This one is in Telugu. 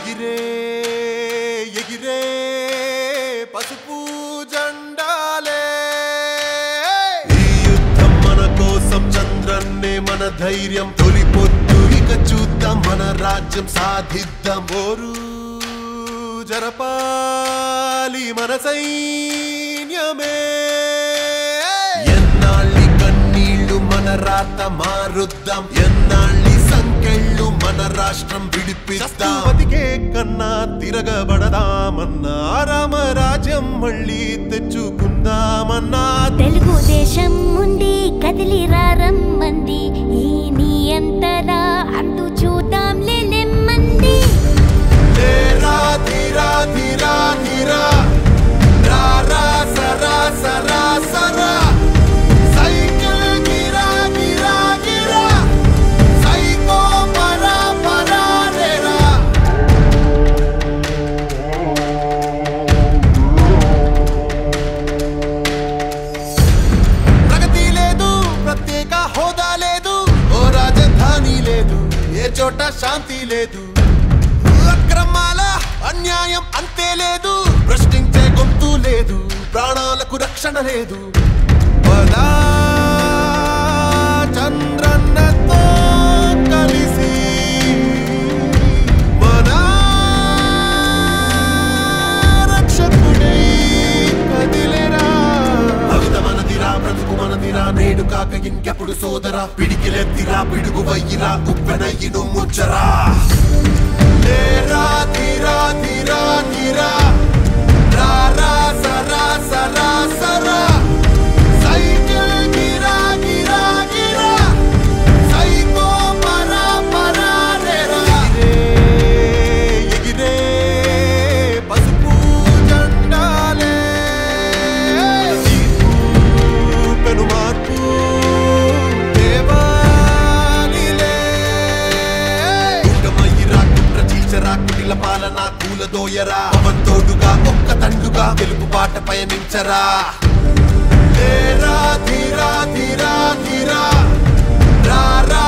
ఎగిరే ఎగిరే పసుపు జెండాలే ఈ యుద్ధం మన కోసం చంద్రన్నే మన ధైర్యం తొలి పొద్దు ఇక చూద్దాం మన రాజ్యం సాధిద్దాం ఓరు జరపాలి మన సైన్యమే ఎన్నాళ్ళి కన్నీళ్లు మన రాత మారుద్దాం ఎన్నాళ్ళి సంకెళ్ళు మన రాష్ట్రం విడిపిద్దాం బతికే కన్నా తిరగబడదామన్నా రామరాజ్యం మళ్ళీ తెచ్చుకుందామన్నా తెలుగుదేశం ఉంది కదిలి రమ్మంది ఈ నీ అంతరా అంటూ చూద్దాం నెమ్మంది తేరా ధీరా ధీరా ధీరా రా రా సరా సరా సరా సైకిల్ గిరా గిరా గిరా సైకో పరా పరా రేరా ప్రగతి లేదు ప్రత్యేక హోదా లేదు ఓ రాజధాని లేదు ఏ చోట శాంతి లేదు అక్రమాల అన్యాయం అంతే లేదు ప్రశ్నించే గొంతు లేదు ప్రాణాలకు రక్షణ లేదు పదా చంద్రన్నతో కలిసి మన రక్షకుడై కదిలేరా భవిత మనదిరా బ్రతుకు మనదిరా నేడు కాక ఇంకెప్పుడు సోదరా పిడికిలెత్తిరా పిడుగు వయ్యిరా ఉప్పెనయ్యిను ముచ్చరా తేరా తీరా తీరా తీరా రా రా సరా సరా సరా సైకిల్ గిరా గిరా గిరా సైకో పరా పరా రేరా ఎగిరే పసుపు జెండాలే తీర్పు పెను మార్పు దేవాలిలే కుటమయ్యిరా కుట్ర చీచరా కుటిల పాలన కూలదోయరా పవన్ తోడుగా ఒక్క తండుగా తెలుగు పాట పయనించరా తేరా ధీరా ధీరా ధీరా రా రా